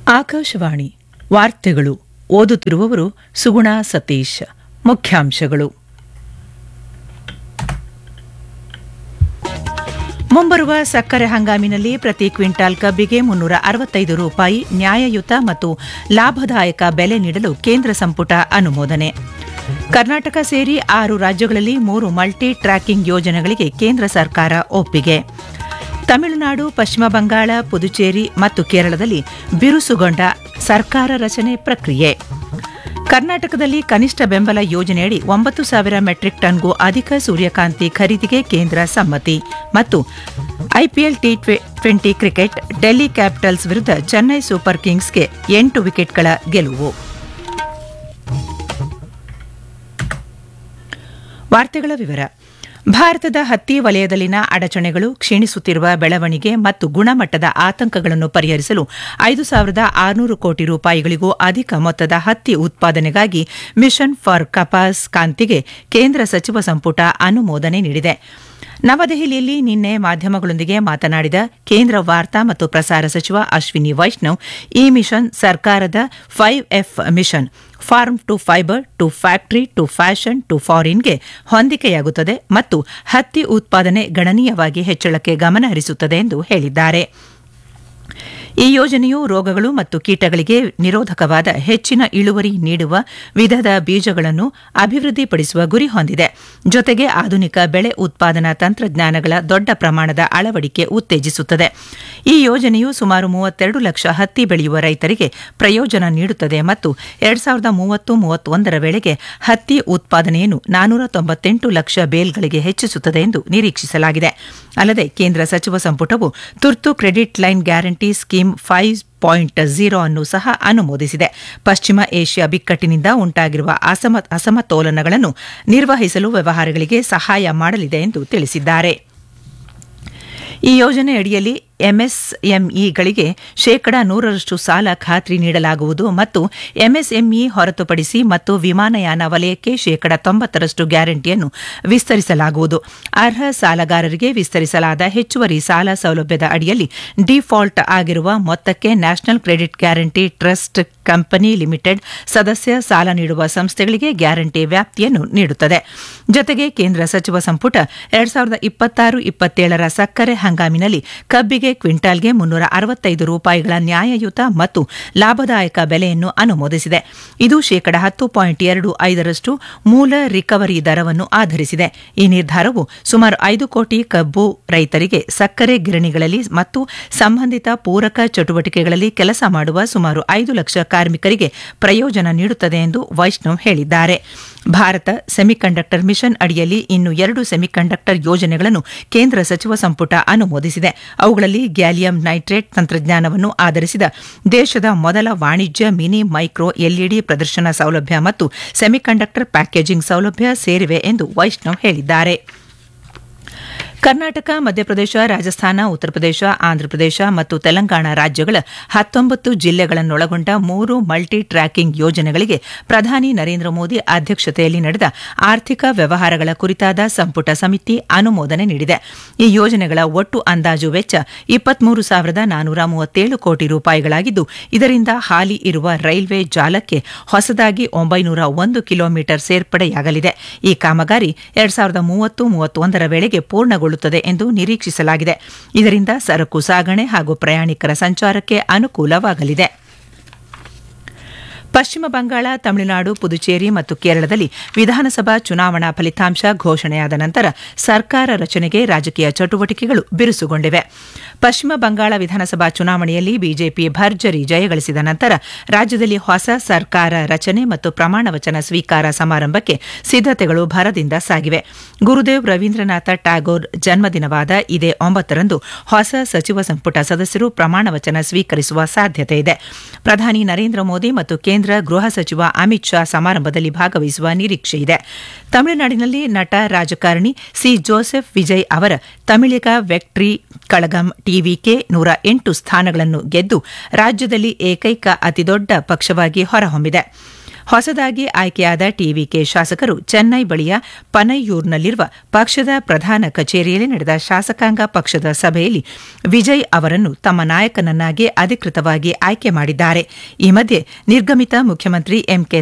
ಆಕಾಶವಾಣಿ ವಾರ್ತೆಗಳು ಓದುತ್ತಿರುವವರು ಸುಗುಣ ಸತೀಶ್ ಮುಖ್ಯಾಂಶಗಳು ಮುಂಬರುವ ಸಕ್ಕರೆ ಹಂಗಾಮಿನಲ್ಲಿ ಪ್ರತಿ ಕ್ವಿಂಟಾಲ್ ಕಬ್ಬಿಗೆ ಮುನ್ನೂರ ಅರವತ್ತೈದು ರೂಪಾಯಿ ನ್ಯಾಯಯುತ ಮತ್ತು ಲಾಭದಾಯಕ ಬೆಲೆ ನೀಡಲು ಕೇಂದ್ರ ಸಂಪುಟ ಅನುಮೋದನೆ ಕರ್ನಾಟಕ ಸೇರಿ ಆರು ರಾಜ್ಯಗಳಲ್ಲಿ ಮೂರು ಮಲ್ಟಿ ಟ್ರ್ಯಾಕಿಂಗ್ ಯೋಜನೆಗಳಿಗೆ ಕೇಂದ್ರ ಸರ್ಕಾರ ಒಪ್ಪಿಗೆ ತಮಿಳುನಾಡು ಪಶ್ಚಿಮ ಬಂಗಾಳ ಪುದುಚೇರಿ ಮತ್ತು ಕೇರಳದಲ್ಲಿ ಬಿರುಸುಗೊಂಡ ಸರ್ಕಾರ ರಚನೆ ಪ್ರಕ್ರಿಯೆ ಕರ್ನಾಟಕದಲ್ಲಿ ಕನಿಷ್ಠ ಬೆಂಬಲ ಯೋಜನೆಯಡಿ ಒಂಬತ್ತು ಸಾವಿರ ಮೆಟ್ರಿಕ್ ಟನ್ಗೂ ಅಧಿಕ ಸೂರ್ಯಕಾಂತಿ ಖರೀದಿಗೆ ಕೇಂದ್ರ ಸಮ್ಮತಿ ಮತ್ತು IPL T twenty cricket Delhi capitals ವಿರುದ್ಧ ಚೆನ್ನೈ ಸೂಪರ್ ಕಿಂಗ್ಸ್ಗೆ ಎಂಟು ವಿಕೆಟ್ಗಳ ಗೆಲುವು ವಾರ್ತೆಗಳ ವಿವರ ಭಾರತದ ಹತ್ತಿ ವಲಯದಲ್ಲಿನ ಅಡಚಣೆಗಳು ಕ್ಷೀಣಿಸುತ್ತಿರುವ ಬೆಳವಣಿಗೆ ಮತ್ತು ಗುಣಮಟ್ಟದ ಆತಂಕಗಳನ್ನು ಪರಿಹರಿಸಲು ಐದು ಸಾವಿರದ ಆರುನೂರು ಕೋಟಿ ರೂಪಾಯಿಗಳಿಗೂ ಅಧಿಕ ಮೊತ್ತದ ಹತ್ತಿ ಉತ್ಪಾದನೆಗಾಗಿ ಮಿಷನ್ ಫಾರ್ ಕಪಾಸ್ ಕಾಂತಿಗೆ ಕೇಂದ್ರ ಸಚಿವ ಸಂಪುಟ ಅನುಮೋದನೆ ನೀಡಿದೆ ನವದೆಹಲಿಯಲ್ಲಿ ನಿನ್ನೆ ಮಾಧ್ಯಮಗಳೊಂದಿಗೆ ಮಾತನಾಡಿದ ಕೇಂದ್ರ ವಾರ್ತಾ ಮತ್ತು ಪ್ರಸಾರ ಸಚಿವ ಅಶ್ವಿನಿ ವೈಷ್ಣವ್ ಈ ಮಿಷನ್ ಸರ್ಕಾರದ five F mission farm to fiber to factory to fashion to ಫಾರಿನ್ಗೆ ಹೊಂದಿಕೆಯಾಗುತ್ತದೆ ಮತ್ತು ಹತ್ತಿ ಉತ್ಪಾದನೆ ಗಣನೀಯವಾಗಿ ಹೆಚ್ಚಳಕ್ಕೆ ಗಮನ ಹರಿಸುತ್ತದೆ ಎಂದು ಹೇಳಿದ್ದಾರೆ ಈ ಯೋಜನೆಯು ರೋಗಗಳು ಮತ್ತು ಕೀಟಗಳಿಗೆ ನಿರೋಧಕವಾದ ಹೆಚ್ಚಿನ ಇಳುವರಿ ನೀಡುವ ವಿಧದ ಬೀಜಗಳನ್ನು ಅಭಿವೃದ್ಧಿಪಡಿಸುವ ಗುರಿ ಹೊಂದಿದೆ ಜೊತೆಗೆ ಆಧುನಿಕ ಬೆಳೆ ಉತ್ಪಾದನಾ ತಂತ್ರಜ್ಞಾನಗಳ ದೊಡ್ಡ ಪ್ರಮಾಣದ ಅಳವಡಿಕೆ ಉತ್ತೇಜಿಸುತ್ತದೆ ಈ ಯೋಜನೆಯು ಸುಮಾರು ಮೂವತ್ತೆರಡು ಲಕ್ಷ ಹತ್ತಿ ಬೆಳೆಯುವ ರೈತರಿಗೆ ಪ್ರಯೋಜನ ನೀಡುತ್ತದೆ ಮತ್ತು ಎರಡ್ ಸಾವಿರದ ಮೂವತ್ತು ಮೂವತ್ತೊಂದರ ವೇಳೆಗೆ ಹತ್ತಿ ಉತ್ಪಾದನೆಯನ್ನು ನಾನೂರ ತೊಂಬತ್ತೆಂಟು ಲಕ್ಷ ಬೇಲ್ಗಳಿಗೆ ಹೆಚ್ಚಿಸುತ್ತದೆ ಎಂದು ನಿರೀಕ್ಷಿಸಲಾಗಿದೆ ಅಲ್ಲದೆ ಕೇಂದ್ರ ಸಚಿವ ಸಂಪುಟವು ತುರ್ತು credit line guarantee scheme five point zero ಅನ್ನು ಸಹ ಅನುಮೋದಿಸಿದೆ ಪಶ್ಚಿಮ ಏಷ್ಯಾ ಬಿಕ್ಕಟ್ಟಿನಿಂದ ಉಂಟಾಗಿರುವ ಅಸಮ ಅಸಮತೋಲನಗಳನ್ನು ನಿರ್ವಹಿಸಲು ವ್ಯವಹಾರಗಳಿಗೆ ಸಹಾಯ ಮಾಡಲಿದೆ ಎಂದು ತಿಳಿಸಿದ್ದಾರೆ ಈ ಯೋಜನೆಯಡಿಯಲ್ಲಿ ಎಂಎಸ್ಎಂಇಗಳಿಗೆ ಶೇಕಡಾ ನೂರರಷ್ಟು ಸಾಲ ಖಾತ್ರಿ ನೀಡಲಾಗುವುದು ಮತ್ತು ಎಂಎಸ್ಎಂಇ ಹೊರತುಪಡಿಸಿ ಮತ್ತು ವಿಮಾನಯಾನ ವಲಯಕ್ಕೆ ಶೇಕಡಾ ತೊಂಬತ್ತರಷ್ಟು ಗ್ಯಾರಂಟಿಯನ್ನು ವಿಸ್ತರಿಸಲಾಗುವುದು ಅರ್ಹ ಸಾಲಗಾರರಿಗೆ ವಿಸ್ತರಿಸಲಾದ ಹೆಚ್ಚುವರಿ ಸಾಲ ಸೌಲಭ್ಯದ ಅಡಿಯಲ್ಲಿ ಡಿಫಾಲ್ಟ್ ಆಗಿರುವ ಮೊತ್ತಕ್ಕೆ national credit guarantee trust company limited ಸದಸ್ಯ ಸಾಲ ನೀಡುವ ಸಂಸ್ಥೆಗಳಿಗೆ ಗ್ಯಾರಂಟಿ ವ್ಯಾಪ್ತಿಯನ್ನು ನೀಡುತ್ತದೆ ಜೊತೆಗೆ ಕೇಂದ್ರ ಸಚಿವ ಸಂಪುಟ ಎರಡ್ ಸಾವಿರದ ಇಪ್ಪತ್ತಾರು ಇಪ್ಪತ್ತೇಳರ ಸಕ್ಕರೆ ಹಂಗಾಮಿನಲ್ಲಿ ಕಬ್ಬಿಗೆ ಕ್ವಿಂಟಾಲ್ಗೆ ಮುನ್ನೂರ ಅರವತ್ತೈದು ರೂಪಾಯಿಗಳ ನ್ಯಾಯಯುತ ಮತ್ತು ಲಾಭದಾಯಕ ಬೆಲೆಯನ್ನು ಅನುಮೋದಿಸಿದೆ ಇದು ಶೇಕಡ ಹತ್ತು ಪಾಯಿಂಟ್ ಎರಡು ಐದರಷ್ಟು ಮೂಲ ರಿಕವರಿ ದರವನ್ನು ಆಧರಿಸಿದೆ ಈ ನಿರ್ಧಾರವು ಸುಮಾರು ಐದು ಕೋಟಿ ಕಬ್ಬು ರೈತರಿಗೆ ಸಕ್ಕರೆ ಗಿರಣಿಗಳಲ್ಲಿ ಮತ್ತು ಸಂಬಂಧಿತ ಪೂರಕ ಚಟುವಟಿಕೆಗಳಲ್ಲಿ ಕೆಲಸ ಮಾಡುವ ಸುಮಾರು ಐದು ಲಕ್ಷ ಕಾರ್ಮಿಕರಿಗೆ ಪ್ರಯೋಜನ ನೀಡುತ್ತದೆ ಎಂದು ವೈಷ್ಣವ್ ಹೇಳಿದ್ದಾರೆ ಭಾರತ ಸೆಮಿಕಂಡಕ್ಟರ್ ಮಿಷನ್ ಅಡಿಯಲ್ಲಿ ಇನ್ನು ಎರಡು ಸೆಮಿಕಂಡಕ್ಟರ್ ಯೋಜನೆಗಳನ್ನು ಕೇಂದ್ರ ಸಚಿವ ಸಂಪುಟ ಅನುಮೋದಿಸಿದೆ ಅವುಗಳಲ್ಲಿ ಗ್ಯಾಲಿಯಂ ನೈಟ್ರೇಟ್ ತಂತ್ರಜ್ಞಾನವನ್ನು ಆಧರಿಸಿದ ದೇಶದ ಮೊದಲ ವಾಣಿಜ್ಯ ಮಿನಿ ಮೈಕ್ರೋ ಎಲ್ಇಡಿ ಪ್ರದರ್ಶನ ಸೌಲಭ್ಯ ಮತ್ತು ಸೆಮಿಕಂಡಕ್ಟರ್ ಪ್ಯಾಕೇಜಿಂಗ್ ಸೌಲಭ್ಯ ಸೇರಿವೆ ಎಂದು ವೈಷ್ಣವ್ ಹೇಳಿದ್ದಾರೆ ಕರ್ನಾಟಕ ಮಧ್ಯಪ್ರದೇಶ ರಾಜಸ್ಥಾನ ಉತ್ತರ ಪ್ರದೇಶ ಆಂಧ್ರಪ್ರದೇಶ ಮತ್ತು ತೆಲಂಗಾಣ ರಾಜ್ಯಗಳ ಹತ್ತೊಂಬತ್ತು ಜಿಲ್ಲೆಗಳನ್ನೊಳಗೊಂಡ ಮೂರು ಮಲ್ಟಿ ಟ್ರ್ಯಾಕಿಂಗ್ ಯೋಜನೆಗಳಿಗೆ ಪ್ರಧಾನಿ ನರೇಂದ್ರ ಮೋದಿ ಅಧ್ಯಕ್ಷತೆಯಲ್ಲಿ ನಡೆದ ಆರ್ಥಿಕ ವ್ಯವಹಾರಗಳ ಕುರಿತಾದ ಸಂಪುಟ ಸಮಿತಿ ಅನುಮೋದನೆ ನೀಡಿದೆ ಈ ಯೋಜನೆಗಳ ಒಟ್ಟು ಅಂದಾಜು ವೆಚ್ಚ ಇಪ್ಪತ್ಮೂರು ಸಾವಿರದ ನಾನೂರ ಮೂವತ್ತೇಳು ಕೋಟಿ ರೂಪಾಯಿಗಳಾಗಿದ್ದು ಇದರಿಂದ ಹಾಲಿ ಇರುವ ರೈಲ್ವೆ ಜಾಲಕ್ಕೆ ಹೊಸದಾಗಿ ಒಂಬೈನೂರ ಒಂದು ಕಿಲೋಮೀಟರ್ ಸೇರ್ಪಡೆಯಾಗಲಿದೆ ಈ ಕಾಮಗಾರಿ ಎರಡ್ ಸಾವಿರದ ಮೂವತ್ತು ಮೂವತ್ತೊಂದರ ವೇಳೆಗೆ ಪೂರ್ಣಗೊಳ್ಳುತ್ತದೆ ಎಂದು ನಿರೀಕ್ಷಿಸಲಾಗಿದೆ ಇದರಿಂದ ಸರಕು ಸಾಗಣೆ ಹಾಗೂ ಪ್ರಯಾಣಿಕರ ಸಂಚಾರಕ್ಕೆ ಅನುಕೂಲವಾಗಲಿದೆ ಪಶ್ಚಿಮ ಬಂಗಾಳ ತಮಿಳುನಾಡು ಪುದುಚೇರಿ ಮತ್ತು ಕೇರಳದಲ್ಲಿ ವಿಧಾನಸಭಾ ಚುನಾವಣಾ ಫಲಿತಾಂಶ ಘೋಷಣೆಯಾದ ನಂತರ ಸರ್ಕಾರ ರಚನೆಗೆ ರಾಜಕೀಯ ಚಟುವಟಿಕೆಗಳು ಬಿರುಸುಗೊಂಡಿವೆ ಪಶ್ಚಿಮ ಬಂಗಾಳ ವಿಧಾನಸಭಾ ಚುನಾವಣೆಯಲ್ಲಿ ಬಿಜೆಪಿ ಭರ್ಜರಿ ಜಯಗಳಿಸಿದ ನಂತರ ರಾಜ್ಯದಲ್ಲಿ ಹೊಸ ಸರ್ಕಾರ ರಚನೆ ಮತ್ತು ಪ್ರಮಾಣ ವಚನ ಸ್ವೀಕಾರ ಸಮಾರಂಭಕ್ಕೆ ಸಿದ್ದತೆಗಳು ಭರದಿಂದ ಸಾಗಿವೆ ಗುರುದೇವ್ ರವೀಂದ್ರನಾಥ ಟ್ಯಾಗೋರ್ ಜನ್ಮದಿನವಾದ ಇದೇ ಒಂಬತ್ತರಂದು ಹೊಸ ಸಚಿವ ಸಂಪುಟ ಸದಸ್ಯರು ಪ್ರಮಾಣ ವಚನ ಸ್ವೀಕರಿಸುವ ಸಾಧ್ಯತೆ ಇದೆ ಪ್ರಧಾನಿ ನರೇಂದ್ರ ಮೋದಿ ಮತ್ತು ಕೇಂದ್ರ ಗೃಹ ಸಚಿವ ಅಮಿತ್ ಶಾ ಸಮಾರಂಭದಲ್ಲಿ ಭಾಗವಹಿಸುವ ನಿರೀಕ್ಷೆಯಿದೆ ತಮಿಳುನಾಡಿನಲ್ಲಿ ನಟ ರಾಜಕಾರಣಿ ಸಿ ಜೋಸೆಫ್ ವಿಜಯ್ ಅವರ ತಮಿಳಿಗ ವೆಕ್ಟ್ರಿ ಕಳಗಂ ಟಿವಿಕೆ ನೂರ ಎಂಟು ಸ್ಥಾನಗಳನ್ನು ಗೆದ್ದು ರಾಜ್ಯದಲ್ಲಿ ಏಕೈಕ ಅತಿದೊಡ್ಡ ಪಕ್ಷವಾಗಿ ಹೊರಹೊಮ್ಮಿದೆ ಹೊಸದಾಗಿ ಆಯ್ಕೆಯಾದ ಟಿವಿಕೆ ಶಾಸಕರು ಚೆನ್ನೈ ಬಳಿಯ ಪನೈಯೂರ್ನಲ್ಲಿರುವ ಪಕ್ಷದ ಪ್ರಧಾನ ಕಚೇರಿಯಲ್ಲಿ ನಡೆದ ಶಾಸಕಾಂಗ ಪಕ್ಷದ ಸಭೆಯಲ್ಲಿ ವಿಜಯ್ ಅವರನ್ನು ತಮ್ಮ ನಾಯಕನನ್ನಾಗಿ ಅಧಿಕೃತವಾಗಿ ಆಯ್ಕೆ ಮಾಡಿದ್ದಾರೆ ಈ ಮಧ್ಯೆ ನಿರ್ಗಮಿತ ಮುಖ್ಯಮಂತ್ರಿ ಎಂಕೆ